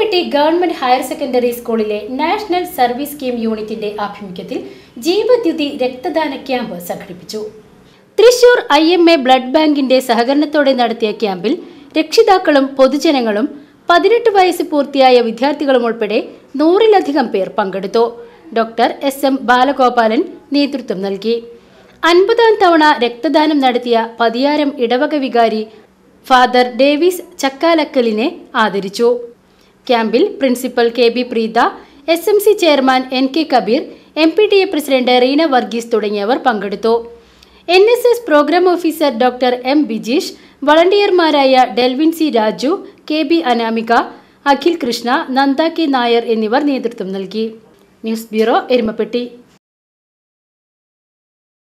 Erumapetty government higher secondary സ്കൂളിലെ national service scheme യൂണിറ്റിന്റെ ആഭിമുഖ്യത്തിൽ ജീവദ്യുതി രക്തദാന ക്യാമ്പ് സംഘടിപ്പിച്ചു Thrissur I M A blood ബാങ്കിന്റെ സഹകരണത്തോടെ നടത്തിയ ക്യാമ്പിൽ രക്ഷിതാക്കളും പൊതുജനങ്ങളും പതിനെട്ട് വയസ്സ് പൂർത്തിയായ വിദ്യാർത്ഥികളും ഉൾപ്പെടെ നൂറിലധികം പേർ പങ്കെടുത്തു ഡോക്ടർ എസ് എം ബാലഗോപാലൻ നേതൃത്വം നൽകി അൻപതാം തവണ രക്തദാനം നടത്തിയ പതിയാരം ഇടവക വികാരി ഫാദർ ഡേവിസ് ചക്കാലക്കലിനെ ആദരിച്ചു ക്യാമ്പിൽ principal K B Preetha S M C chairman N K Kabeer M P T A president Reena Varghese തുടങ്ങിയവർ പങ്കെടുത്തു N S S programme officer doctor M Bijeesh വളണ്ടിയർമാരായ Delvin C Raju K B Anamika Akhil Krishna Nanda K Nair എന്നിവർ നേതൃത്വം നൽകി ന്യൂസ് ബ്യൂറോ എരുമപ്പെട്ടി